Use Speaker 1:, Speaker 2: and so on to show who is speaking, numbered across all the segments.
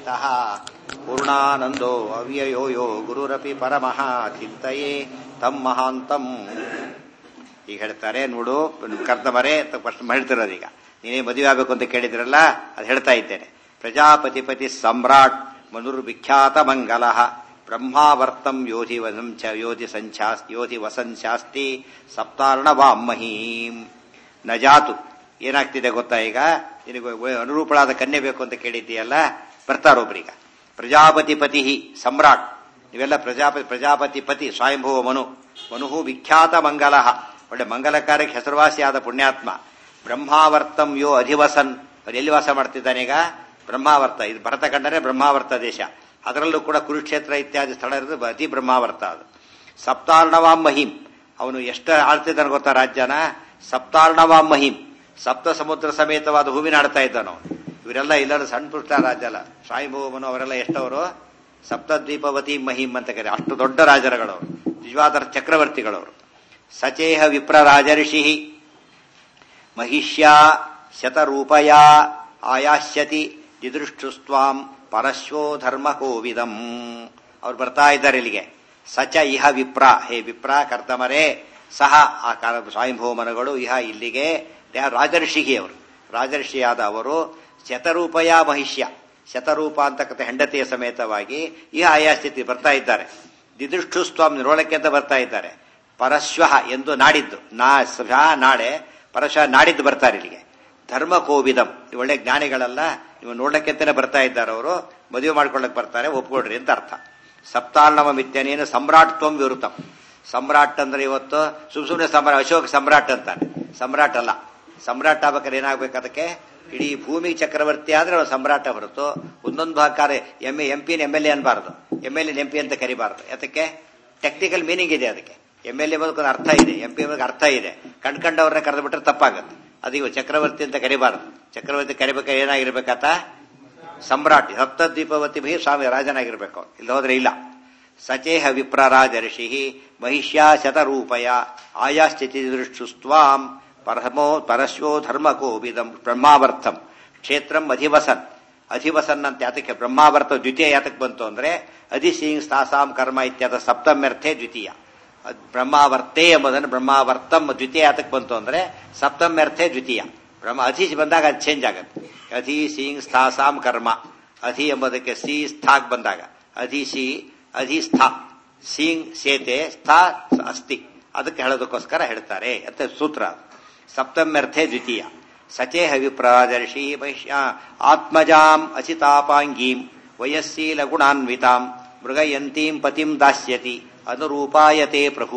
Speaker 1: ಗುಣಾತೀತಃ ಪೂರ್ಣಾನಂದೋ ಅವ್ಯಯೋ ಯೋ ಗುರುರಪಿ ಪರಮಃ ಚಿಂತೆಯೇ ತಮ್ ಮಹಾಂತಂ ಈಗ ಹೇಳ್ತಾರೆ ನೋಡು ಕರ್ತಮರೆ ಅಂತ ಫಸ್ಟ್ ಹೇಳ್ತಿರೋದು ಈಗ ನೀನೇ ಮದುವೆ ಆಗಬೇಕು ಅಂತ ಕೇಳಿದ್ರಲ್ಲ ಅದು ಹೇಳ್ತಾ ಇದ್ದೇನೆ ಪ್ರಜಾಪತಿಪತಿ ಸಮ್ರಾಟ್ ಮನುರ್ವಿಖ್ಯಾತ ಮಂಗಲ ಬ್ರಹ್ಮಾವರ್ತಂ ಯೋಧಿ ವಸಂ ಚ ಯೋಧಿ ಸಂಚಾಸ್ ಯೋಧಿ ವಸನ್ ಶಾಸ್ತಿ ಸಪ್ತಾರ್ಣ ವಾಮಹೀಂ ನ ಜಾತು ಏನಾಗ್ತಿದೆ ಗೊತ್ತಾ ಈಗ ನಿನಗೆ ಅನುರೂಪಳಾದ ಕನ್ಯೆ ಬೇಕು ಅಂತ ಕೇಳಿದ್ದೀಯಲ್ಲ ಬರ್ತಾರೊಬ್ರೀಗ ಪ್ರಜಾಪತಿ ಪತಿ ಸಮ್ರಾಟ್ ನೀವೆಲ್ಲ ಪ್ರಜಾಪತಿ ಪ್ರಜಾಪತಿ ಪತಿ ಸ್ವಯಂಭವ ಮನು ಮನುಹು ವಿಖ್ಯಾತ ಮಂಗಲ ಒಳ್ಳೆ ಮಂಗಲಕಾರಕ್ಕೆ ಹೆಸರುವಾಸಿಯಾದ ಪುಣ್ಯಾತ್ಮ ಬ್ರಹ್ಮಾವರ್ತಂ ಯೋ ಅಧಿವಸನ್ ಅವ್ರು ಎಲ್ಲಿ ವಾಸ ಮಾಡ್ತಿದ್ದಾನೀಗ ಬ್ರಹ್ಮಾವರ್ತ ಇದು ಭರತ ಕಂಡರೆ ಬ್ರಹ್ಮಾವರ್ತ ದೇಶ ಅದರಲ್ಲೂ ಕೂಡ ಕುರುಕ್ಷೇತ್ರ ಇತ್ಯಾದಿ ಸ್ಥಳ ಇರೋದು ಅತಿ ಬ್ರಹ್ಮಾವರ್ತ ಅದು ಸಪ್ತಾರ್ಣವಾಂ ಮಹಿಂ ಅವನು ಎಷ್ಟು ಆಳ್ತಿದ್ದಾನೆ ಗೊತ್ತಾ ರಾಜ್ಯನ ಸಪ್ತಾರ್ಣವಾಂ ಮಹಿಂ ಸಪ್ತ ಸಮುದ್ರ ಸಮೇತವಾದ ಹೂವಿನ ಆಡ್ತಾ ಇದ್ದಾನು ಇವರೆಲ್ಲ ಇಲ್ಲರೂ ಸಣ್ಣ ಪುಟ್ಟ ರಾಜ ಅಲ್ಲ ಸಾಯಿಭೂಮನು ಅವರೆಲ್ಲ ಎಷ್ಟವರು ಸಪ್ತದ್ವೀಪವತಿ ಮಹಿಂ ಅಂತ ಕರೆ ಅಷ್ಟು ದೊಡ್ಡ ರಾಜರುಗಳವರು ನಿಜವಾದ ಚಕ್ರವರ್ತಿಗಳವರು ಸಚೇಹ ವಿಪ್ರ ರಾಜರ್ಷಿ ಮಹಿಷ್ಯಾ ಶತರೂಪಯ ಆಯಾಸ್ಯತಿ ದಿದೃಷ್ಟುಸ್ವಾಂ ಪರಶ್ವೋ ಧರ್ಮ ಕೋವಿದಂ ಅವ್ರು ಬರ್ತಾ ಇದ್ದಾರೆ ಇಲ್ಲಿಗೆ ಸಚ ಇಹ ವಿಪ್ರ ಹೇ ವಿಪ್ರ ಕರ್ತಮರೇ ಸಹ ಆ ಕಾಲ ಸ್ವಯಂಭೂಮನಗಳು ಇಹ ಇಲ್ಲಿಗೆ ರಾಜರ್ಷಿಗೆ ಅವರು ರಾಜರ್ಷಿಯಾದ ಅವರು ಶತರೂಪಯ ಮಹಿಷ್ಯ ಶತರೂಪ ಅಂತಕ್ಕಂಥ ಹೆಂಡತಿಯ ಸಮೇತವಾಗಿ ಇಹ ಆಯಾಸ್ಥಿತಿ ಬರ್ತಾ ಇದ್ದಾರೆ ದಿದೃಷ್ಟು ಸ್ವಾಮಿ ನೋಡಕ್ಕೆ ಅಂತ ಬರ್ತಾ ಇದ್ದಾರೆ ಪರಶ್ವ ಎಂದು ನಾಡಿದ್ದು ನಾ ಸ್ವ ನಾಳೆ ಪರಶ್ವ ನಾಡಿದ್ದು ಬರ್ತಾರೆ ಇಲ್ಲಿಗೆ ಧರ್ಮ ಕೋವಿದಂ ಒಳ್ಳೆ ಜ್ಞಾನಿಗಳೆಲ್ಲ ನೀವು ನೋಡಕ್ಕೆ ಅಂತಾನೆ ಬರ್ತಾ ಇದ್ದಾರೆ ಅವರು ಮದುವೆ ಮಾಡ್ಕೊಳ್ಳಕ್ ಬರ್ತಾರೆ ಒಪ್ಕೊಡ್ರಿ ಅಂತ ಅರ್ಥ ಸಪ್ತಾರ್ಣವ ಮಿತ್ಯನೇನು ಸಮ್ರಾಟ್ತ್ವಂ ವಿರುತಂ ಸಮ್ರಾಟ್ ಅಂದ್ರೆ ಇವತ್ತು ಸುಮ್ ಸುಮ್ಮನೆ ಸಮ್ರಾಟ್ ಅಶೋಕ್ ಸಮ್ರಾಟ್ ಅಂತಾನೆ ಸಮ್ರಾಟ್ ಅಲ್ಲ ಸಮ್ರಾಟ್ ಆಗ್ಬೇಕಾದ್ರೆ ಏನಾಗ್ಬೇಕು ಅದಕ್ಕೆ ಇಡೀ ಭೂಮಿ ಚಕ್ರವರ್ತಿ ಆದ್ರೆ ಅವನು ಸಮ್ರಾಟ ಹೊರತು ಒಂದೊಂದು ಭಾಗಕಾರ M M P M L A ಅನ್ಬಾರ್ದು ಎಂ ಎಲ್ ಎಂ ಪಿ ಅಂತ ಕರಿಬಾರ್ದು ಯಾತಕ್ಕೆ ಟೆಕ್ನಿಕಲ್ ಮೀನಿಂಗ್ ಇದೆ ಅದಕ್ಕೆ ಎಂ ಎಲ್ ಎ ಒಂದು ಅರ್ಥ ಇದೆ ಎಂ ಪಿ ಅರ್ಥ ಇದೆ ಕಂಡ್ಕಂಡವ್ರನ್ನ ಕರೆದು ಬಿಟ್ರೆ ತಪ್ಪಾಗುತ್ತೆ ಅದೀಗ ಚಕ್ರವರ್ತಿ ಅಂತ ಕರಿಬಾರ್ದು ಚಕ್ರವರ್ತಿ ಕರಿಬೇಕಾದ್ರೆ ಏನಾಗಿರ್ಬೇಕಾತ ಸಮ್ರಾಟ್ ಸಪ್ತದ್ವೀಪವತಿ ಭೀ ಸ್ವಾಮಿ ರಾಜನಾಗಿರ್ಬೇಕು ಇಲ್ಲಿ ಹೋದ್ರೆ ಇಲ್ಲ ಸಚೇಹ ವಿಪ್ರ ರಾಜರ್ಷಿ ಮಹಿಷ್ಯಾ ಶತರೂಪಯ ಆಯಾಸ್ಥಿತಿ ದೃಷ್ಟುಸ್ವಾಂ ಪರಮೋ ಪರಶ್ವೋ ಧರ್ಮ ಕೋವಿದಂ ಬ್ರಹ್ಮಾವರ್ಥಂ ಕ್ಷೇತ್ರಂ ಅಧಿವಸನ್ ಅಧಿವಸನ್ ಅಂತ ಯಾತಕ್ಕೆ ಬ್ರಹ್ಮಾವರ್ತ ದ್ವಿತೀಯ ಯಾತಕ್ಕೆ ಬಂತು ಅಂದ್ರೆ ಅಧಿಸೀಂಗ್ ಸ್ಥಾಸಾಂ ಕರ್ಮ ಇತ್ಯಾದ ಸಪ್ತಮ್ಯರ್ಥೆ ದ್ವಿತೀಯ ಬ್ರಹ್ಮಾವರ್ತೆ ಎಂಬುದನ್ನು ಬ್ರಹ್ಮಾವರ್ತಂ ದ್ವಿತೀಯ ಯಾತಕ್ಕೆ ಬಂತು ಅಂದ್ರೆ ಸಪ್ತಮ್ಯರ್ಥೆ ದ್ವಿತೀಯ ಬ್ರಹ್ಮ ಅಧಿ ಬಂದಾಗ ಅದು ಚೇಂಜ್ ಆಗುತ್ತೆ ಅಧಿ ಸೀಂಗ್ ಸ್ಥಾಸಾಂ ಕರ್ಮ ಅಧಿ ಎಂಬುದಕ್ಕೆ ಸಿ ಸ್ಥಾಕ್ ಬಂದಾಗ ಅಧಿ ಸಿ ಅಧಿ ಸ್ಥಾ ಸೀಂಗ್ ಸೇತೆ ಸ್ಥಾ ಅಸ್ತಿ ಅದಕ್ಕೆ ಹೇಳೋದಕ್ಕೋಸ್ಕರ ಹೇಳ್ತಾರೆ ಅಂತ ಸೂತ್ರ ಸಪ್ತಮ್ಯರ್ಥೆ ದ್ವಿತೀಯ ಸಚೇಹ ವಿಪ್ರಾದರ್ಶಿ ಮಹಿಷ್ಯ ಆತ್ಮಜಾಂ ಅಚಿತಾಪಾಂಗೀಂ ವಯಸ್ಸೀಲ ಗುಣಾನ್ವಿತಾಂ ಮೃಗಯಂತೀಂ ಪತಿಂ ದಾಸ್ಯತಿ ಅನುರೂಪಾಯತೆ ಪ್ರಭು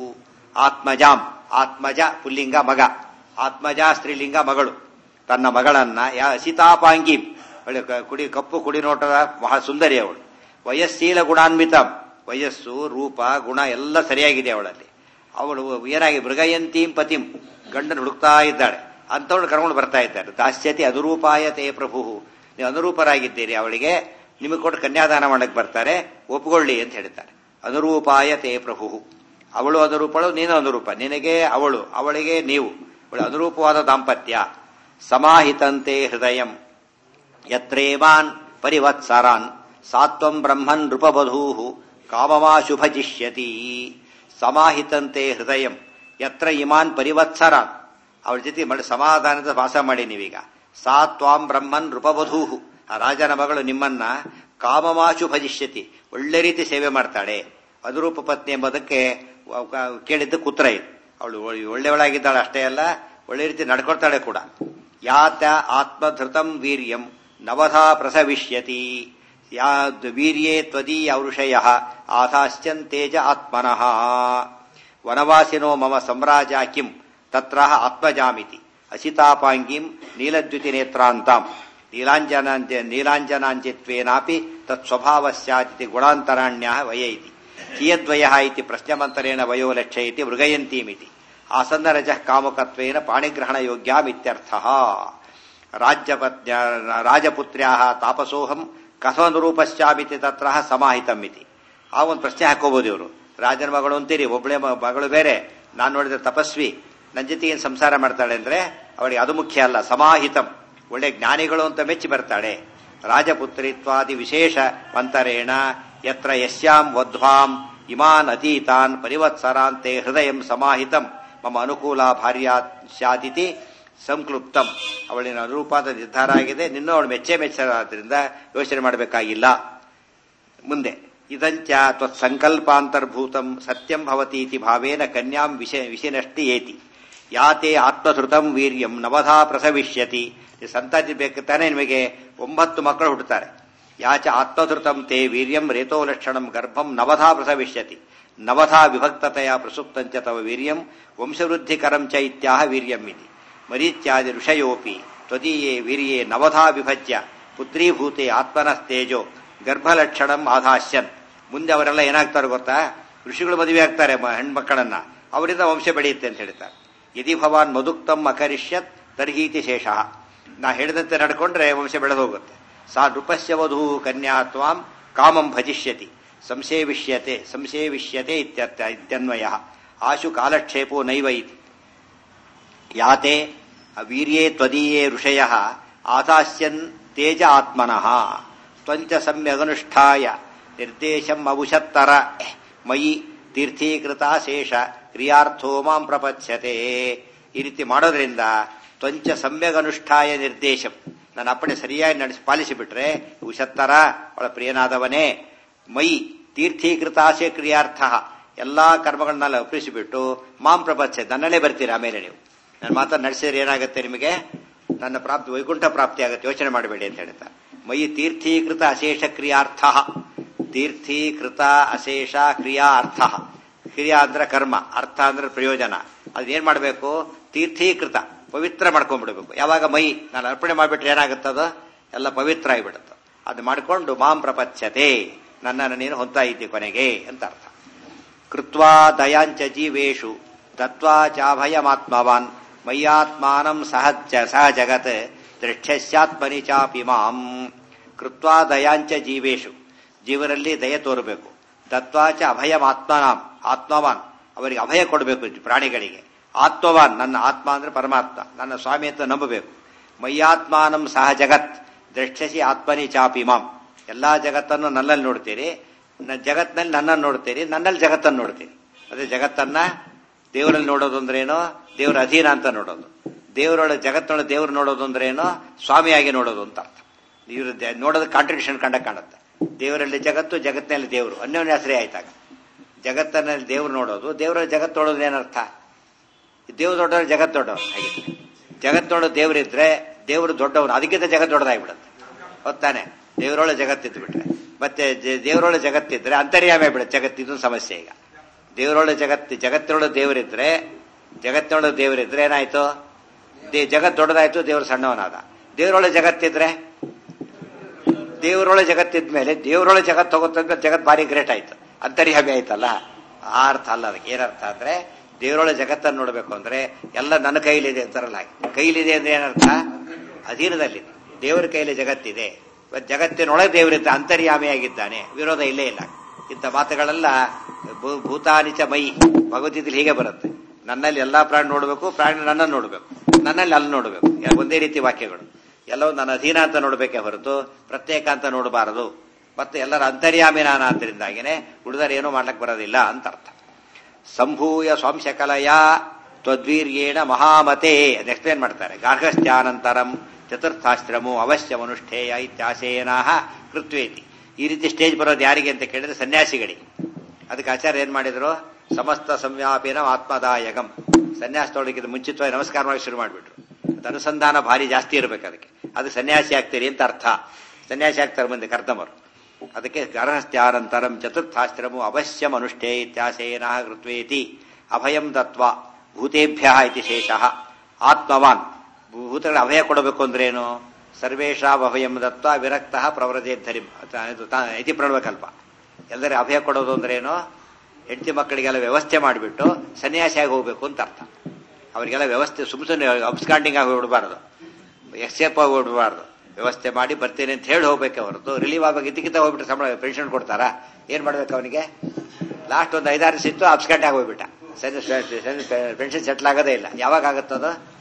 Speaker 1: ಆತ್ಮಜಾಂ ಆತ್ಮಜ ಪುಲ್ಲಿಂಗ ಮಗ ಆತ್ಮಜ ಸ್ತ್ರೀಲಿಂಗ ಮಗಳು ತನ್ನ ಮಗಳನ್ನ ಯಾ ಅಸಿತಾಪಾಂಗಿ ಕುಡಿ ಕಪ್ಪು ಕುಡಿ ನೋಟದ ಮಹಾ ಸುಂದರಿ ಅವಳು ವಯಸ್ಸೀಲ ಗುಣಾನ್ವಿತ ವಯಸ್ಸು ರೂಪ ಗುಣ ಎಲ್ಲ ಸರಿಯಾಗಿದೆ ಅವಳಲ್ಲಿ ಅವಳು ಏನಾಗಿ ಮೃಗಯಂತೀಂ ಪತಿಂ ಗಂಡನ ಹುಡುಕ್ತಾ ಇದ್ದಾಳೆ ಅಂತವಳು ಕರ್ಕೊಂಡು ಬರ್ತಾ ಇದ್ದಾರೆ ದಾಸ್ಯತಿ ಅನುರೂಪಾಯತೆ ಪ್ರಭು ನೀವು ಅನುರೂಪರಾಗಿದ್ದೀರಿ ಅವಳಿಗೆ ನಿಮಗೆ ಕೊಟ್ಟು ಕನ್ಯಾದಾನ ಮಾಡಕ್ಕೆ ಬರ್ತಾರೆ ಒಪ್ಕೊಳ್ಳಿ ಅಂತ ಹೇಳ್ತಾರೆ ಅನುರೂಪಾಯತೆ ಪ್ರಭು ಅವಳು ಅನುರೂಪಳು ನೀನು ಅನುರೂಪ ನಿನಗೆ ಅವಳು ಅವಳಿಗೆ ನೀವು ಅವಳು ಅನುರೂಪವಾದ ದಾಂಪತ್ಯ ಸಮಾಹಿತಂತೆ ಹೃದಯಂ ಯತ್ರೇವಾನ್ ಪರಿವತ್ಸರಾನ್ ಸಾತ್ವಂ ಬ್ರಹ್ಮನ್ ನೃಪಬಧೂ ಕಾಮಮಾಶು ಭಜಿಷ್ಯತಿ ಸಮಾಹಿತಂತೆ ಹೃದಯಂ ಯತ್ರ ಇಮಾನ್ ಪರಿವತ್ಸರಾನ್ ಅವಳ ಜೊತೆ ಮಾಡಿ ಸಮಾಧಾನದ ವಾಸ ಮಾಡಿ ನೀವೀಗ ಸಾ ತ್ವಾಂ ಬ್ರಹ್ಮನ್ ನೃಪಬಧೂ ಆ ರಾಜನ ಮಗಳು ನಿಮ್ಮನ್ನ ಕಾಮಮಾಶು ಭಜಿಷ್ಯತಿ ಒಳ್ಳೆ ರೀತಿ ಸೇವೆ ಮಾಡ್ತಾಳೆ ಅನುರೂಪ ಪತ್ನಿ ಎಂಬುದಕ್ಕೆ ಕೇಳಿದ್ದು ಕುತ್ರ ಇದು ಅವಳು ಒಳ್ಳೆಯವಳಾಗಿದ್ದಾಳೆ ಅಷ್ಟೇ ಅಲ್ಲ ಒಳ್ಳೆ ರೀತಿ ನಡ್ಕೊಳ್ತಾಳೆ ಕೂಡ ಯಾತ ಆತ್ಮಧೃತಂ ವೀರ್ಯಂ ನವಧಾ ಪ್ರಸವಿಷ್ಯತಿ ಯಾ ವೀರ್ಯೇ ತ್ವದೀಯ ಔಷಯ ಆಧಾಶ್ಚಂತೇಜ ಆತ್ಮನಃ ವನವಾಸಿನೋ ಮಮ ಸಮ್ರಾಜ ಕಿಂ ತತ್ರ ಆತ್ಮಜಾಮಿತಿ ಅಸಿತಾಪಾಂಗಿಂ ನೀಲದ್ಯುತಿ ನೇತ್ರಾಂತಾಂ ನೀಲಾಂಜನಾಂಜ ನೀಲಾಂಜನಾಂಜಿತ್ವೇನಾಪಿ ತತ್ಸ್ವಭಾವ ಸ್ಯಾತಿ ಗುಣಾಂತರಾಣ್ಯ ವಯ ಇತಿ ಕಿಯದ್ವಯ ಇತಿ ಪ್ರಶ್ನಮಂತರೇಣ ವಯೋ ಲಕ್ಷ್ಯ ಇತಿ ಮೃಗಯಂತೀಮಿತಿ ಆಸನ್ನರಜ ಕಾಮಕತ್ವೇನ ಪಾಣಿಗ್ರಹಣ ಯೋಗ್ಯಾಮಿತ್ಯರ್ಥ ರಾಜ್ಯಪತ್ಯ ರಾಜಪುತ್ರ್ಯಾ ತಾಪಸೋಹಂ ಕಥಮನುರೂಪಶ್ಚಾಮಿತಿ ತತ್ರ ಸಮಾಹಿತಮಿತಿ ಆ ಒಂದು ಪ್ರಶ್ನೆ ಹಾಕೋಬಹುದು ಇವರು ರಾಜನ ಮಗಳು ಅಂತೀರಿ ಒಬ್ಬಳೆ ಮಗಳು ಬೇರೆ ನಾನು ನೋಡಿದ್ರೆ ತಪಸ್ವಿ ನನ್ನ ಜೊತೆ ಏನು ಸಂಸಾರ ಮಾಡ್ತಾಳೆ ಅಂದ್ರೆ ಅವಳಿಗೆ ಅದು ಮುಖ್ಯ ಅಲ್ಲ ಸಮಾಹಿತಂ ಒಳ್ಳೆ ಜ್ಞಾನಿಗಳು ಅಂತ ಮೆಚ್ಚಿ ಬರ್ತಾಳೆ ರಾಜಪುತ್ರಿತ್ವಾದಿ ವಿಶೇಷ ಮಂತರೇಣ ಯತ್ರ ಯಸ್ಯಾಂ ವಧ್ವಾಂ ಇಮಾನ್ ಅತೀತಾನ್ ಪರಿವತ್ಸರಾಂತೆ ಹೃದಯಂ ಸಮಾಹಿತಂ ಮಮ ಅನುಕೂಲ ಭಾರ್ಯ ಸ್ಯಾದಿತಿ ಸಂಕ್ಲುಪ್ತಂ ಅವಳಿನ ಅನುರೂಪಾದ ನಿರ್ಧಾರ ಆಗಿದೆ ನಿನ್ನೂ ಅವಳು ಮೆಚ್ಚೆ ಮೆಚ್ಚರಾದ್ರಿಂದ ಯೋಚನೆ ಮಾಡಬೇಕಾಗಿಲ್ಲ ಮುಂದೆ ಇದಂಚ ತ್ವತ್ಸಂಕಲ್ಪಾಂತರ್ಭೂತಂ ಸತ್ಯಂ ಭವತೀತಿ ಭಾವೇನ ಕನ್ಯಾಂ ವಿಷ ವಿಷನಷ್ಟಿ ಏತಿ ಯಾತೆ ಆತ್ಮಧೃತಂ ವೀರ್ಯಂ ನವಧಾ ಪ್ರಸವಿಷ್ಯತಿ ಈ ಸಂತತಿ ಬೇಕು ತಾನೇ ನಿಮಗೆ ಒಂಬತ್ತು ಮಕ್ಕಳು ಹುಟ್ಟುತ್ತಾರೆ ಯಾಚ ಆತ್ಮಧೃತಂ ತೇ ವೀರ್ಯಂ ರೇತೋ ಲಕ್ಷಣಂ ಗರ್ಭಂ ನವಧಾ ಪ್ರಸವಿಷ್ಯತಿ ನವಧಾ ವಿಭಕ್ತತೆಯ ಪ್ರಸುಪ್ತಂಚ ತವ ವೀರ್ಯಂ ವಂಶವೃದ್ಧಿಕರಂ ಚ ಇತ್ಯಾಹ ವೀರ್ಯಂ ಇತಿ ಮರೀತ್ಯಾದಿ ಋಷಯೋಪಿ ತ್ವದೀಯೇ ವೀರ್ಯೇ ನವಧಾ ವಿಭಜ್ಯ ಪುತ್ರೀಭೂತೆ ಆತ್ಮನಸ್ತೇಜೋ ಗರ್ಭಲಕ್ಷಣಂ ಆಧಾಸ್ಯನ್ ಮುಂದೆ ಅವರೆಲ್ಲ ಏನಾಗ್ತಾರೆ ಗೊತ್ತಾ ಋಷಿಗಳು ಮದುವೆ ಆಗ್ತಾರೆ ಮ- ಹೆಣ್ಮಕ್ಕಳನ್ನ ಅವರಿಂದ ವಂಶ ಬೆಳೆಯುತ್ತೆ ಅಂತ ಹೇಳ್ತಾರೆ ಯದಿ ಭವಾನ್ ಮದುಕ್ತಂ ಅಕರಿಷ್ಯತ್ ತರ್ಹೀತಿ ಶೇಷ ನಾ ಹೇಳಿದಂತೆ ನಡ್ಕೊಂಡ್ರೆ ವಂಶ ಬೆಳೆದು ಹೋಗುತ್ತೆ ಸಾ ನೃಪಸ್ಯ ವಧೂ ಕನ್ಯಾ ತ್ವಾಂ ಕಾಮಂ ಭಜಿಷ್ಯತಿ ಸಂಸೇವಿಷ್ಯತೆ ಸಂಸೇವಿಷ್ಯತೆ ಇತ್ಯರ್ಥ ಇತ್ಯನ್ವಯ ಆಶು ಕಾಲಕ್ಷೇಪೋ ನೈವ ಇತಿ ಯಾತೆ ವೀರ್ಯೇ ತ್ವದೀಯೇ ಋಷಯ ಆದಾಸ್ಯನ್ ತೇಜ ಆತ್ಮನಃ ತ್ವಂಚ ಸಮ್ಯಗನುಷ್ಠಾಯ ನಿರ್ದೇಶಂ ಅವುಷತ್ತರ ಮಯಿ ತೀರ್ಥೀಕೃತ ಶೇಷ ಕ್ರಿಯಾರ್ಥೋ ಮಾಂ ಪ್ರಪಚ್ಯತೆ ಈ ರೀತಿ ಮಾಡೋದ್ರಿಂದ ತ್ವಂಚ ಸಮ್ಯಗನುಷ್ಠಾಯ ನಿರ್ದೇಶಂ ನನ್ನ ಅಪ್ಪಣೆ ಸರಿಯಾಗಿ ನಡೆಸಿ ಪಾಲಿಸಿಬಿಟ್ರೆ ಉಷತ್ತರ ಅವಳ ಪ್ರಿಯನಾದವನೇ ಮೈ ತೀರ್ಥೀಕೃತಾಶೆ ಕ್ರಿಯಾರ್ಥ ಎಲ್ಲಾ ಕರ್ಮಗಳನ್ನೆಲ್ಲ ಒಪ್ಪಿಸಿಬಿಟ್ಟು ಮಾಂ ಪ್ರಪಂಚ ನನ್ನಲ್ಲೇ ಬರ್ತೀರಾ ಆಮೇಲೆ ನೀವು ನನ್ನ ಮಾತನ್ನು ನಡೆಸಿದ್ರೆ ಏನಾಗುತ್ತೆ ನಿಮಗೆ ನನ್ನ ಪ್ರಾಪ್ತಿ ವೈಕುಂಠ ಪ್ರಾಪ್ತಿ ಆಗುತ್ತೆ ಯೋಚನೆ ಮಾಡಬೇಡಿ ಅಂತ ಹೇಳ್ತಾರೆ ಮೈ ತೀರ್ಥೀಕೃತ ಅಶೇಷ ಕ್ರಿಯಾರ್ಥ ತೀರ್ಥೀಕೃತ ಅಶೇಷ ಕ್ರಿಯಾ ಅರ್ಥ ಕ್ರಿಯಾ ಅಂದ್ರೆ ಕರ್ಮ ಅರ್ಥ ಅಂದ್ರೆ ಪ್ರಯೋಜನ ಅದೇನ್ ಮಾಡಬೇಕು ತೀರ್ಥೀಕೃತ ಪವಿತ್ರ ಮಾಡ್ಕೊಂಡ್ಬಿಡ್ಬೇಕು ಯಾವಾಗ ಮೈ ನಾನು ಅರ್ಪಣೆ ಮಾಡಿಬಿಟ್ರೆ ಏನಾಗುತ್ತದ ಎಲ್ಲ ಪವಿತ್ರ ಆಗಿಬಿಡುತ್ತೆ ಅದು ಮಾಡಿಕೊಂಡು ಮಾಂ ಪ್ರಪಂಚತೆ ನನ್ನನ್ನು ನೀನು ಹೊಂತಾ ಇದ್ದಿ ಕೊನೆಗೆ ಅಂತ ಅರ್ಥ ಕೃತ್ವಾ ದಯಾಂಚ ಜೀವೇಶು ದತ್ವಾ ಚಾಭಯಮಾತ್ಮವಾನ್ ಮಯ್ಯಾತ್ಮಾನಂ ಸಹಜ ಸಹ ಜಗತ್ ದೃಷ್ಟ್ಯಸ್ಯಾತ್ಮನಿ ಚಾಪಿ ಮಾಂ ಕೃತ್ವಾ ದಯಾಂಚ ಜೀವೇಶು ಜೀವರಲ್ಲಿ ದಯ ತೋರಬೇಕು ದತ್ವಾ ಚ ಅಭಯಮಾತ್ಮನಾಂ ಆತ್ಮವಾನ್ ಅವರಿಗೆ ಅಭಯ ಕೊಡಬೇಕು ಪ್ರಾಣಿಗಳಿಗೆ ಆತ್ಮವಾನ್ ನನ್ನ ಆತ್ಮ ಅಂದ್ರೆ ಪರಮಾತ್ಮ ನನ್ನ ಸ್ವಾಮಿ ಅಂತ ನಂಬಬೇಕು ಮಯ್ಯಾತ್ಮಾನಂ ಸಹ ಜಗತ್ ದೃಷ್ಟ್ಯಸಿ ಆತ್ಮನಿ ಚಾಪಿ ಮಾಂ ಎಲ್ಲಾ ಜಗತ್ತನ್ನು ನನ್ನಲ್ಲಿ ನೋಡ್ತೀರಿ ನ- ಜಗತ್ನಲ್ಲಿ ನನ್ನನ್ನು ನೋಡ್ತೀರಿ ನನ್ನಲ್ಲಿ ಜಗತ್ತನ್ನು ನೋಡ್ತೀರಿ ಅದೇ ಜಗತ್ತನ್ನ ದೇವರಲ್ಲಿ ನೋಡೋದು ಅಂದ್ರೇನೋ ದೇವರ ಅಧೀನ ಅಂತ ನೋಡೋದು ದೇವರೊಳಗೆ ಜಗತ್ತೊಳಗೆ ದೇವರು ನೋಡೋದು ಅಂದ್ರೇನೋ ಸ್ವಾಮಿಯಾಗಿ ನೋಡೋದು ಅಂತ ಅರ್ಥ ಇವರು ನೋಡೋದು ಕಾಂಟ್ರಡಿಕ್ಷನ್ ಕಂಡ ಕಾಣುತ್ತೆ ದೇವರಲ್ಲಿ ಜಗತ್ತು ಜಗತ್ತಿನಲ್ಲಿ ದೇವರು ಅನ್ಯೋನ್ಯಾಶ್ರಯ ಆಯ್ತಾಗ ಜಗತ್ತಿನಲ್ಲಿ ದೇವ್ರು ನೋಡೋದು ದೇವರ ಜಗತ್ತು ನೋಡೋದು ಏನರ್ಥ ದೇವ್ರು ದೊಡ್ಡವರು ಜಗತ್ತು ದೊಡ್ಡವರು ಹಾಗೆ ಜಗತ್ತು ನೋಡೋದು ದೇವರಿದ್ರೆ ದೇವರು ದೊಡ್ಡವನು ಅದಕ್ಕಿಂತ ಜಗತ್ತು ದೊಡ್ಡದಾಗ್ಬಿಡುತ್ತೆ ಹೊತ್ತಾನೆ ದೇವರೊಳ ಜಗತ್ತಿದ್ದು ಬಿಟ್ರೆ ಮತ್ತೆ ಜ- ದೇವರೊಳ ಜಗತ್ತಿದ್ರೆ ಅಂತರ್ಯಾಮೆ ಬಿಡುತ್ತೆ ಜಗತ್ತು ಇದೊಂದು ಸಮಸ್ಯೆ ಈಗ ದೇವರೊಳ ಜಗತ್ತು ಜಗತ್ತಿನೊಳಗೆ ದೇವರಿದ್ರೆ ಜಗತ್ತಿನೊಳಗೆ ದೇವರಿದ್ರೆ ಏನಾಯ್ತು ದೇ ಜಗತ್ ದೊಡ್ಡದಾಯ್ತು ದೇವರು ಸಣ್ಣವನಾದ ದೇವರೊಳ ಜಗತ್ತಿದ್ರೆ ದೇವರೊಳ ಜಗತ್ತಿದ್ಮೇಲೆ ದೇವರೊಳ ಜಗತ್ತು ಹೋಗುತ್ತೆ ಜಗತ್ ಭಾರಿ ಗ್ರೇಟ್ ಆಯ್ತು ಅಂತರ್ಯಾಮಿ ಆಯ್ತಲ್ಲ ಆ ಅರ್ಥ ಅಲ್ಲ ಅದಕ್ಕೆ ಏನರ್ಥ ಅಂದ್ರೆ ದೇವರೊಳ ಜಗತ್ತನ್ನು ನೋಡಬೇಕು ಅಂದ್ರೆ ಎಲ್ಲ ನನ್ನ ಕೈಲಿದೆ ಅಂತಾರಲ್ಲ ಹಾಗೆ. ಕೈಲಿದೆ ಅಂದ್ರೆ ಏನರ್ಥ ಅಧೀನದಲ್ಲಿದೆ ದೇವರ ಕೈಲಿ ಜಗತ್ತಿದೆ ಇವತ್ತು ಜಗತ್ತಿನೊಳಗೆ ದೇವರಿದ್ದ ಅಂತರ್ಯಾಮಿಯಾಗಿದ್ದಾನೆ ವಿರೋಧ ಇಲ್ಲೇ ಇಲ್ಲ ಇಂಥ ಮಾತುಗಳೆಲ್ಲ ಭೂ- ಭೂತಾನಿಚ ಮೈ ಭಗವದ್ಗೀತೆಯಲ್ಲಿ ಹೀಗೆ ಬರುತ್ತೆ ನನ್ನಲ್ಲಿ ಎಲ್ಲಾ ಪ್ರಾಣಿ ನೋಡಬೇಕು ಪ್ರಾಣಿ ನನ್ನನ್ನು ನೋಡಬೇಕು ನನ್ನಲ್ಲಿ ಅಲ್ಲಿ ನೋಡಬೇಕು ಒಂದೇ ರೀತಿ ವಾಕ್ಯಗಳು ಎಲ್ಲವೂ ನನ್ನ ಅಧೀನ ಅಂತ ನೋಡಬೇಕೇ ಹೊರತು ಪ್ರತ್ಯೇಕ ಅಂತ ನೋಡಬಾರದು ಮತ್ತೆ ಎಲ್ಲರ ಅಂತರ್ಯಾಮಿ ನಾನು ಆದ್ದರಿಂದಾಗಿನೇ ಉಳಿದರೆ ಏನೂ ಮಾಡ್ಲಿಕ್ಕೆ ಬರೋದಿಲ್ಲ ಅಂತ ಅರ್ಥ ಸಂಭೂಯ ಸ್ವಾಂಶಕಲಯ ತ್ವದ್ವೀರ್ಯೇಣ ಮಹಾಮತೆ ಅದು ಎಕ್ಸ್ಪ್ಲೇನ್ ಮಾಡ್ತಾರೆ ಗಾರ್ಹಸ್ಥ್ಯಾನಂತರಂ ಚತುರ್ಥಾಶ್ರಮೋ ಅವಶ್ಯಮನುಷ್ಠೇಯ ಇತ್ಯಾಶೇನಾಹ ಕೃತ್ವೇತಿ ಈ ರೀತಿ ಸ್ಟೇಜ್ ಬರೋದು ಯಾರಿಗೆ ಅಂತ ಕೇಳಿದ್ರೆ ಸನ್ಯಾಸಿಗಳಿಗೆ ಅದಕ್ಕೆ ಆಚಾರ್ಯ ಏನ್ ಮಾಡಿದ್ರು ಸಮಸ್ತ ಸಂವ್ಯಾಪಿನ ಆತ್ಮದಾಯಕಂ ಸನ್ಯಾಸದೊಳಗಿದ ಮುಂಚಿತವಾಗಿ ನಮಸ್ಕಾರ ಮಾಡಿ ಶುರು ಮಾಡಿಬಿಟ್ರು ಅದು ಅನುಸಂಧಾನ ಭಾರಿ ಜಾಸ್ತಿ ಇರಬೇಕು ಅದಕ್ಕೆ ಅದು ಸನ್ಯಾಸಿ ಆಗ್ತೀರಿ ಅಂತ ಅರ್ಥ ಸನ್ಯಾಸಿ ಆಗ್ತಾರೆ ಮುಂದೆ ಕರ್ದಮರು ಅದಕ್ಕೆ ಗರ್ಹಸ್ಥ್ಯಾನಂತರಂ ಚತುರ್ಥಾಶ್ರಮೋ ಅವಶ್ಯಂ ಅನುಷ್ಠೇ ಇತ್ಯಾಶೇನ ಕೃತ್ವೇತಿ ಅಭಯಂ ದತ್ವ ಭೂತೇಭ್ಯ ಇತಿ ಶೇಷಃ ಆತ್ಮವಾನ್ ಭೂತಗಳ ಅಭಯ ಕೊಡಬೇಕು ಅಂದ್ರೇನು ಸರ್ವೇಶಾಂ ಅಭಯಂ ದತ್ವ ವಿರಕ್ತ ಪ್ರವ್ರಜೇದ್ಧರಿ ಇತಿ ಪ್ರಣವಕಲ್ಪ ಎಲ್ಲರಿಗೆ ಅಭಯ ಕೊಡೋದು ಅಂದ್ರೇನು ಹೆಂಡತಿ ಮಕ್ಕಳಿಗೆಲ್ಲ ವ್ಯವಸ್ಥೆ ಮಾಡಿಬಿಟ್ಟು ಸನ್ಯಾಸಿಯಾಗಿ ಹೋಗ್ಬೇಕು ಅಂತ ಅರ್ಥ ಅವರಿಗೆಲ್ಲ ವ್ಯವಸ್ಥೆ ಸುಮ್ ಸುಮ್ಮನೆ ಅಬ್ಸ್ಕಾಂಡಿಂಗ್ ಆಗಿ ಹೋಗ್ಬಿಡಬಾರ್ದು ಎಕ್ಸೇಪ್ ಆಗಿ ಹೋಗ್ಬಿಡಬಾರ್ದು ವ್ಯವಸ್ಥೆ ಮಾಡಿ ಬರ್ತೇನೆ ಅಂತ ಹೇಳಿ ಹೋಗ್ಬೇಕೆ ಹೊರತು ರಿಲೀವ್ ಆಗ ಇದಕ್ಕಿಂತ ಹೋಗ್ಬಿಟ್ಟು ಸಂಬಳ ಪೆನ್ಷನ್ ಕೊಡ್ತಾರಾ ಏನ್ ಮಾಡ್ಬೇಕು ಅವನಿಗೆ ಲಾಸ್ಟ್ ಒಂದು ಐದಾರು ಸಿತ್ತು ಅಬ್ಸ್ಕಾಂಡ್ ಆಗಿ ಹೋಗ್ಬಿಟ್ಟ ಪೆನ್ಷನ್ ಸೆಟ್ಲ್ ಆಗೋದೇ ಇಲ್ಲ ಯಾವಾಗ ಆಗುತ್ತದು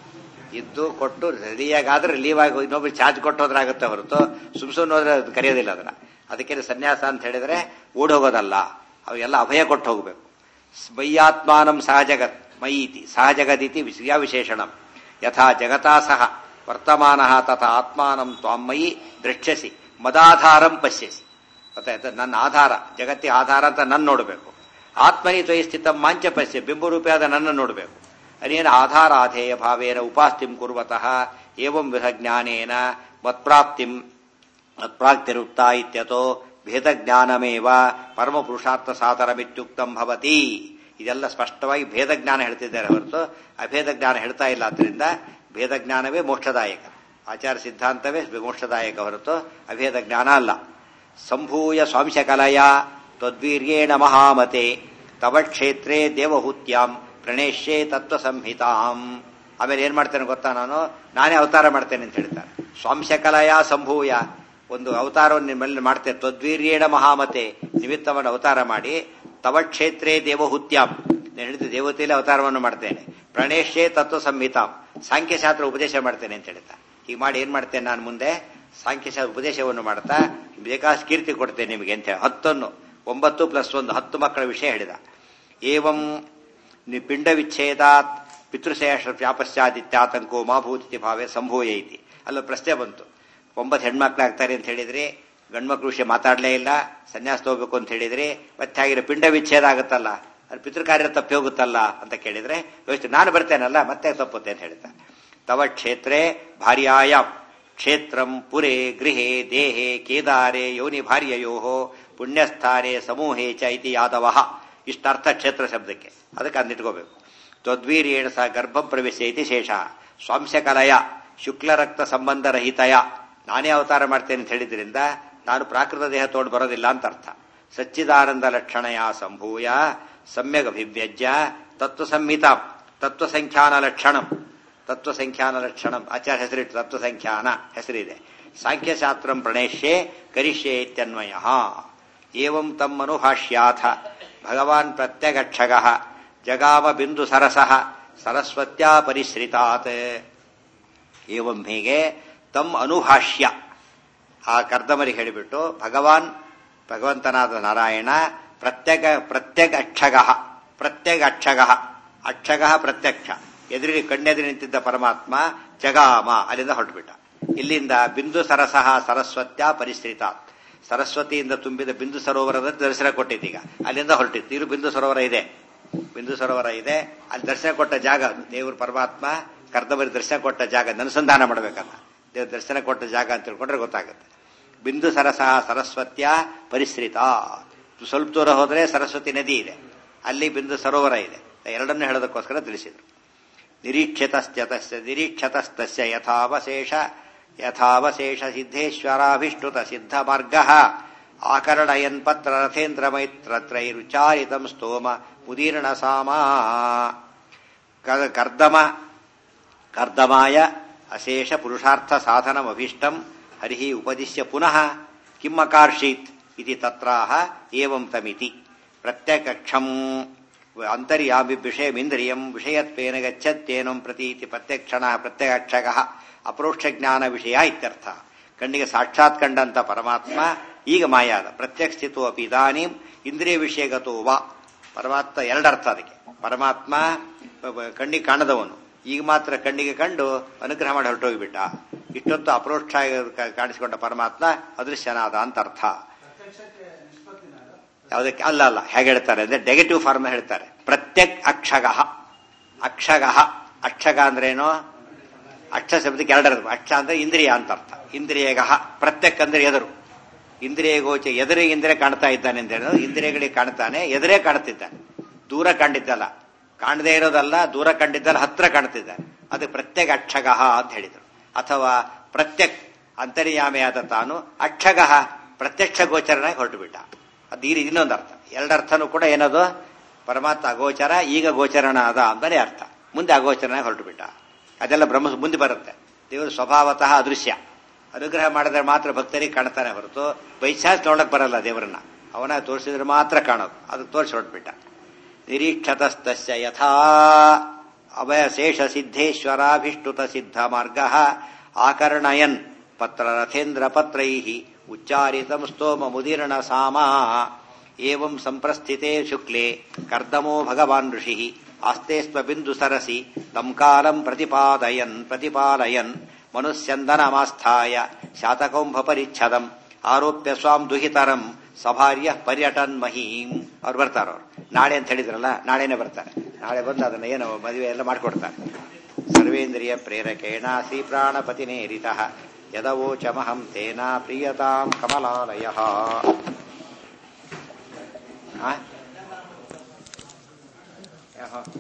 Speaker 1: ಇದ್ದು ಕೊಟ್ಟು ರೆಡಿಯಾಗಾದ್ರೆ ಲೀವ್ ಆಗಿ ಇನ್ನೊಬ್ರು ಚಾರ್ಜ್ ಕೊಟ್ಟೋದ್ರಾಗುತ್ತೆ ಹೊರತು ಸುಮ್ ಸುಮ್ಮನೆ ಹೋದ್ರೆ ಅದು ಕರೆಯೋದಿಲ್ಲ ಅದನ್ನ ಅದಕ್ಕೆ ಸನ್ಯಾಸ ಅಂತ ಹೇಳಿದ್ರೆ ಓಡಿ ಹೋಗೋದಲ್ಲ ಅವೆಲ್ಲ ಅಭಯ ಕೊಟ್ಟು ಹೋಗಬೇಕು ಮಯ್ಯಾತ್ಮಾನಂ ಸಹಜಗತ್ ಮಯೀತಿ ಸಹಜಗದಿತಿ ವಿಷಯ ವಿಶೇಷಣಂ ಯಥಾ ಜಗತಾ ಸಹ ವರ್ತಮಾನ ತಥಾ ಆತ್ಮಾನಂ ತ್ವಾಮಯಿ ದೃಶ್ಯಸಿ ಮದಾಧಾರಂ ಪಶ್ಯಸಿ ಗೊತ್ತಾಯ್ತು ನನ್ನ ಆಧಾರ ಜಗತ್ತಿನ ಆಧಾರ ಅಂತ ನನ್ನ ನೋಡಬೇಕು ಆತ್ಮನಿ ತ್ವಯಿ ಸ್ಥಿತ ಮಾಂಚ ಪಶ್ಯ ಬಿಂಬರೂಪಿಯಾದ ನನ್ನ ನೋಡಬೇಕು ಅನೇನ ಆಧಾರಾಧೇಯ ಭಾವೇನ ಉಪಾಸ್ತಿಂ ಕುರ್ವತಃ ಏವಂ ವಿಧ ಜ್ಞಾನೇನ ಮತ್ಪ್ರಾಪ್ತಿಂ ಮತ್ಪ್ರಾಪ್ತಿರುಕ್ತ ಇತ್ಯತೋ ಭೇದ ಜ್ಞಾನಮೇವ ಪರಮ ಪುರುಷಾರ್ಥ ಸಾಧನಮಿತ್ಯುಕ್ತಂ ಭವತಿ ಇದೆಲ್ಲ ಸ್ಪಷ್ಟವಾಗಿ ಭೇದ ಜ್ಞಾನ ಹೇಳ್ತಿದ್ದಾರೆ ಹೊರತು ಅಭೇದ ಜ್ಞಾನ ಹೇಳ್ತಾ ಇಲ್ಲ ಆದ್ದರಿಂದ ಭೇದ ಜ್ಞಾನವೇ ಮೋಕ್ಷದಾಯಕ ಆಚಾರ ಸಿದ್ಧಾಂತವೇ ಮೋಕ್ಷದಾಯಕ ಹೊರತು ಅಭೇದ ಜ್ಞಾನ ಅಲ್ಲ ಸಂಭೂಯ ಸ್ವಾಂಶಕಲಯ ತ್ವದ್ವೀರ್ಯೇಣ ಮಹಾಮತೆ ತವ ಕ್ಷೇತ್ರೇ ದೇವಹೂತ್ಯಾಂ ಪ್ರಣೇಶ್ಯೇ ತತ್ವ ಸಂಹಿತಾಂ ಆಮೇಲೆ ಏನ್ ಮಾಡ್ತೇನೆ ಗೊತ್ತಾ ನಾನು ನಾನೇ ಅವತಾರ ಮಾಡ್ತೇನೆ ಅಂತ ಹೇಳ್ತಾರೆ ಸ್ವಾಂಶಕಲಯ ಸಂಭೂಯ ಒಂದು ಅವತಾರವನ್ನು ನಿಮ್ಮಲ್ಲಿ ಮಾಡ್ತೇನೆ ತ್ವದ್ವೀರ್ಯೇಣ ಮಹಾಮತೆ ನಿಮಿತ್ತವನ್ನು ಅವತಾರ ಮಾಡಿ ತವ ಕ್ಷೇತ್ರೇ ದೇವಹೂತ್ಯಾಂ ನಾನು ಹೇಳಿದ ದೇವತೆಯಲ್ಲಿ ಅವತಾರವನ್ನು ಮಾಡ್ತೇನೆ ಪ್ರಣೇಶ್ಯೇ ತತ್ವ ಸಂಹಿತಾಂ ಸಾಂಖ್ಯಶಾಸ್ತ್ರ ಉಪದೇಶ ಮಾಡ್ತೇನೆ ಅಂತ ಹೇಳ್ತಾ ಹೀಗೆ ಮಾಡಿ ಏನ್ ಮಾಡ್ತೇನೆ ನಾನು ಮುಂದೆ ಸಾಂಖ್ಯಶಾಸ್ತ್ರ ಉಪದೇಶವನ್ನು ಮಾಡ್ತಾ ಬೇಕಾದ ಕೀರ್ತಿ ಕೊಡ್ತೇನೆ ನಿಮಗೆ ಅಂತ ಹೇಳಿ ಹತ್ತನ್ನು ಒಂಬತ್ತು ಪ್ಲಸ್ ಒಂದು ಹತ್ತು ಮಕ್ಕಳ ವಿಷಯ ಹೇಳಿದ ಏವಂ ಪಿಂಡ ವಿಚ್ಛೇದಾತ್ ಪಿತೃಶೇಷ ವ್ಯಾಪಶ್ಚಾದಿತ್ಯಾತಂಕೋ ಮಾಭೂತಿ ಭಾವೇ ಸಂಭೂಯ ಐತಿ ಅಲ್ಲ ಪ್ರಶ್ನೆ ಬಂತು ಒಂಬತ್ತು ಹೆಣ್ಮಕ್ಳಾಗ್ತಾರೆ ಅಂತ ಹೇಳಿದ್ರಿ ಗಂಡ್ಮಕ್ಳು ವಿಷಯ ಮಾತಾಡಲೇ ಇಲ್ಲ ಸನ್ಯಾಸ ತಗೋಬೇಕು ಅಂತ ಹೇಳಿದ್ರಿ ಮತ್ತೆ ಹಾಗಿರೋ ಪಿಂಡ ವಿಚ್ಛೇದ ಆಗುತ್ತಲ್ಲ ಅದು ಪಿತೃಕಾರ್ಯ ತಪ್ಪಿ ಹೋಗುತ್ತಲ್ಲ ಅಂತ ಕೇಳಿದ್ರೆ ಯೋಚನೆ ನಾನು ಬರ್ತೇನಲ್ಲ ಮತ್ತೆ ತಪ್ಪುತ್ತೆ ಅಂತ ಹೇಳ್ತಾ ತವ ಕ್ಷೇತ್ರೇ ಭಾರ್ಯಾಯ ಕ್ಷೇತ್ರಂ ಪುರೇ ಗೃಹೇ ದೇಹೆ ಕೇದಾರೆ ಯೋನಿ ಭಾರ್ಯಯೋ ಪುಣ್ಯಸ್ಥಾನೆ ಸಮೂಹೇ ಚ ಇತಿ ಯಾದವ ಇಷ್ಟರ್ಥ ಕ್ಷೇತ್ರ ಶಬ್ದಕ್ಕೆ ಅದಕ್ಕೆ ಅದನ್ನಿಟ್ಕೋಬೇಕು ತ್ವದ್ವೀರ್ಯೇಣ ಸಹ ಗರ್ಭ ಪ್ರವೇಶ ಇತಿ ಶೇಷ ಸ್ವಾಂಶಕಲಯ ಶುಕ್ಲರಕ್ತ ಸಂಬಂಧರಹಿತಯ ನಾನೇ ಅವತಾರ ಮಾಡ್ತೇನೆ ಅಂತ ಹೇಳಿದ್ರಿಂದ ನಾನು ಪ್ರಾಕೃತ ದೇಹ ತೋಡು ಬರೋದಿಲ್ಲ ಅಂತ ಅರ್ಥ ಸಚ್ಚಿದಾನಂದ ಲಕ್ಷಣಯ ಸಂಭೂಯ ಸಮ್ಯಕ್ ಅಭಿವ್ಯಜ್ಯ ತತ್ವ ಸಂಹಿತ ತತ್ವ ಸಂಖ್ಯಾನ ಲಕ್ಷಣಂ ತತ್ವ ಸಂಖ್ಯಾನ ಲಕ್ಷಣಂ ಆಚಾರ ಹೆಸರಿಟ್ಟು ತತ್ವ ಸಂಖ್ಯಾನ ಹೆಸರಿದೆ ಸಾಂಖ್ಯಶಾಸ್ತ್ರಂ ಪ್ರಣೇಶ್ಯೆ ಕರಿಷ್ಯೆ ಇತ್ಯನ್ವಯ ಏವಂ ತಮ್ಮನುಭಾಷ್ಯಾಥ ಭಗವಾನ್ ಪ್ರತ್ಯಗಕ್ಷಗ ಜಗಾಮ ಬಿಂದು ಸರಸಃ ಸರಸ್ವತ್ಯಾ ಪರಿಶ್ರಿತಾತ್ ಏವಂ ಹೀಗೆ ತಮ್ ಅನುಭಾಷ್ಯ ಆ ಕರ್ದಮರಿ ಹೇಳಿಬಿಟ್ಟು ಭಗವಾನ್ ಭಗವಂತನಾದ ನಾರಾಯಣ ಪ್ರತ್ಯಗ ಪ್ರತ್ಯಗ ಅಕ್ಷಗ ಪ್ರತ್ಯಗ ಅಕ್ಷಗ ಅಕ್ಷಗ ಪ್ರತ್ಯಕ್ಷ ಎದುರಿಗೆ ಕಣ್ಣೆದುರು ನಿಂತಿದ್ದ ಪರಮಾತ್ಮ ಜಗಾಮ ಅಲ್ಲಿಂದ ಹೊರಟುಬಿಟ್ಟ ಇಲ್ಲಿಂದ ಬಿಂದು ಸರಸಃ ಸರಸ್ವತ್ಯ ಪರಿಸ್ಥಿತ ಸರಸ್ವತಿಯಿಂದ ತುಂಬಿದ ಬಿಂದು ಸರೋವರದ ದರ್ಶನ ಕೊಟ್ಟಿದ್ದೀಗ ಅಲ್ಲಿಂದ ಹೊರಟಿತ್ತು ಇದು ಬಿಂದು ಸರೋವರ ಇದೆ ಬಿಂದು ಸರೋವರ ಇದೆ ಅಲ್ಲಿ ದರ್ಶನ ಕೊಟ್ಟ ಜಾಗ ದೇವರು ಪರಮಾತ್ಮ ಕರ್ದಮರಿ ದರ್ಶನ ಕೊಟ್ಟ ಜಾಗ ಅನುಸಂಧಾನ ಮಾಡಬೇಕಲ್ಲ ದೇವ್ರ ದರ್ಶನ ಕೊಟ್ಟ ಜಾಗ ಅಂತ ತಿಳ್ಕೊಂಡ್ರೆ ಗೊತ್ತಾಗುತ್ತೆ ಬಿಂದು ಸರಸಃ ಸರಸ್ವತ್ಯ ಪರಿಶ್ರಿತ ಸ್ವಲ್ಪ ದೂರ ಹೋದ್ರೆ ಸರಸ್ವತಿ ನದಿ ಇದೆ ಅಲ್ಲಿ ಬಿಂದು ಸರೋವರ ಇದೆ ಎರಡನ್ನು ಹೇಳೋದಕ್ಕೋಸ್ಕರ ತಿಳಿಸಿದ್ರು ನಿರೀಕ್ಷತಸ್ತ್ಯತಸ್ಯ ನಿರೀಕ್ಷತಸ್ತಸ್ಯ ಯಥಾವಶೇಷ ಯಥಾವಶೇಷ ಸಿದ್ಧೇಶ್ವರಾಭಿಷ್ಟುತ ಸಿದ್ಧ ಮಾರ್ಗ ಆಕರಣಯನ್ ಪತ್ರ ರಥೇಂದ್ರ ಮೈತ್ರತ್ರೈರುಚಾರಿತಂ ಸ್ತೋಮ ಉದೀರ್ಣ ಸಾಮಾ ಕರ್ದಮ ಕರ್ದಮಾಯ ಅಶೇಷ ಪುರುಷಾರ್ಥ ಸಾಧನಮಭೀಷ್ಟಂ ಹರಿ ಉಪದಿಶ್ಯ ಪುನಃ ಕಿಮ್ಮಕಾರ್ಷೀತ್ ಇತಿ ತತ್ರಾಹ ಏವಂ ತಮಿತಿ ಪ್ರತ್ಯಕ್ಷಂ ಅಂತರ್ಯಾಮಿ ವಿಷಯಮಿಂದ್ರಿಯಂ ವಿಷಯತ್ವೇನ ಗಚ್ಚತ್ತೇನಂ ಪ್ರತೀತಿ ಪ್ರತ್ಯಕ್ಷಣ ಪ್ರತ್ಯಕ್ಷಗ ಅಪರೋಕ್ಷ ಜ್ಞಾನ ವಿಷಯ ಇತ್ಯರ್ಥ ಕಣ್ಣಿಗೆ ಸಾಕ್ಷಾತ್ ಕಂಡಂತ ಪರಮಾತ್ಮ ಈಗ ಮಾಯಾದ ಪ್ರತ್ಯಕ್ಷಿತೋ ಅಪಿ ಇದಾನೀಂ ಇಂದ್ರಿಯ ವಿಷಯಗತೋ ವಾ ಪರಮಾತ್ಮ ಎರಡರ್ಥ ಅದಕ್ಕೆ ಪರಮಾತ್ಮ ಕಣ್ಣಿಗೆ ಕಾಣದವನು ಈಗ ಮಾತ್ರ ಕಣ್ಣಿಗೆ ಕಂಡು ಅನುಗ್ರಹ ಮಾಡಿ ಹೊರಟೋಗಿಬಿಟ್ಟ ಇಷ್ಟೊತ್ತು ಅಪರೋಕ್ಷ ಕಾಣಿಸಿಕೊಂಡ ಪರಮಾತ್ಮ ಅದೃಶ್ಯನಾದ ಅಂತ ಅರ್ಥ ಯಾವುದಕ್ಕೆ ಅಲ್ಲ ಅಲ್ಲ ಹೇಗೆ ಹೇಳ್ತಾರೆ ಅಂದ್ರೆ ನೆಗೆಟಿವ್ ಫಾರ್ಮ್ ಹೇಳ್ತಾರೆ ಪ್ರತ್ಯಕ್ ಅಕ್ಷಗ ಅಕ್ಷಗ ಅಕ್ಷಗ ಅಂದ್ರೇನು ಅಕ್ಷ ಶಬ್ದಕ್ಕೆ ಎರಡರದು ಅಕ್ಷ ಅಂದ್ರೆ ಇಂದ್ರಿಯ ಅಂತ ಅರ್ಥ ಇಂದ್ರಿಯಗ ಪ್ರತ್ಯಕ್ ಅಂದ್ರೆ ಎದುರು ಇಂದ್ರಿಯ ಗೋಚ ಎದುರಿಗೆ ಇಂದ್ರಿಯ ಕಾಣ್ತಾ ಇದ್ದಾನೆ ಅಂತ ಹೇಳೋದು ಇಂದ್ರಿಯಗಳಿಗೆ ಕಾಣ್ತಾನೆ ಎದುರೇ ಕಾಣ್ತಿದ್ದಾನೆ ದೂರ ಕಂಡಿದ್ದಲ್ಲ ಕಾಣದೇ ಇರೋದಲ್ಲ ದೂರ ಕಂಡಿದ್ದಲ್ಲ ಹತ್ರ ಕಾಣ್ತಿದ್ದಾನೆ ಅದು ಪ್ರತ್ಯೇಕ ಅಕ್ಷಗ ಅಂತ ಹೇಳಿದರು ಅಥವಾ ಪ್ರತ್ಯಕ್ ಅಂತರ್ಯಾಮಿಯಾದ ತಾನು ಅಕ್ಷಗ ಪ್ರತ್ಯಕ್ಷ ಗೋಚರನಾಗಿ ಹೊರಟು ಬಿಟ್ಟ ಅದು ಈ ರೀತಿ ಇನ್ನೊಂದು ಅರ್ಥ ಎರಡರ್ಥನೂ ಕೂಡ ಏನದು ಪರಮಾತ್ಮ ಅಗೋಚರ ಈಗ ಗೋಚರನಾದ ಅಂತಾನೆ ಅರ್ಥ ಮುಂದೆ ಅಗೋಚರನಾಗಿ ಹೊರಟು ಬಿಟ್ಟ ಅದೆಲ್ಲ ಬ್ರಹ್ಮ ಮುಂದೆ ಬರುತ್ತೆ ದೇವರು ಸ್ವಭಾವತಃ ಅದೃಶ್ಯ ಅನುಗ್ರಹ ಮಾಡಿದ್ರೆ ಮಾತ್ರ ಭಕ್ತರಿಗೆ ಕಾಣ್ತಾನೆ ಹೊರತು ಬೈಚಾನ್ಸ್ ನೋಡಕ್ ಬರಲ್ಲ ದೇವರನ್ನ ಅವನ ತೋರಿಸಿದ್ರೆ ಮಾತ್ರ ಕಾಣೋದು ಅದಕ್ಕೆ ತೋರಿಸಿ ಹೊರಟ್ಬಿಟ್ಟ ನಿರೀಕ್ಷತಸ್ತಸ್ಯ ಯಥಾ ಅಭಯ ಶೇಷ ಸಿದ್ಧೇಶ್ವರಾಭಿಷ್ಟುತ ಸಿದ್ಧ ಮಾರ್ಗ ಆಕರ್ಣಯನ್ ಪತ್ರ ರಥೇಂದ್ರ ಪತ್ರೈ ಉಚ್ಚಾರಿತಂ ಸ್ತೋಮ ಮುದೀರ್ಣ ಸಾಮಾ ಏವಂ ಸಂಪ್ರಸ್ಥಿತೆ ಶುಕ್ಲೆ ಕರ್ದಮೋ ಭಗವಾನ್ ಋಷಿ ಆಸ್ತೆ ಸ್ವಬಿಂದು ಸರಸಿ ತಂ ಕಾಲಂ ಪ್ರತಿಪಾದಯನ್ ಪ್ರತಿಪಾಲಯನ್ ಮನುಸ್ಯಂದನಮಾಸ್ಥಾಯ ಶಾತಕೌಂಭ ಪರಿಚ್ಛದಂ ಆರೋಪ್ಯ ಸ್ವಾಂ ದುಹಿತರಂ ಸಭಾರ್ಯ ಪರ್ಯಟನ್ ಮಹೀಂ ಅವ್ರು ಬರ್ತಾರ ಅವ್ರು ನಾಳೆ ಅಂತ ಹೇಳಿದ್ರಲ್ಲ ನಾಳೆನೆ ಬರ್ತಾರೆ ನಾಳೆ ಬಂದು ಅದನ್ನ ಏನು ಮದುವೆ ಎಲ್ಲ ಮಾಡಿಕೊಡ್ತಾರೆ ಸರ್ವೇಂದ್ರಿಯ ಪ್ರೇರಕೇಣ ಶ್ರೀ ಪ್ರಾಣಪತಿನೇರಿತ ಯದವೋಚಮಹಂ ತೇನ ಪ್ರಿಯತಾಂ ಕಮಲಾಲಯ ಆ? ಯಾಹೋ.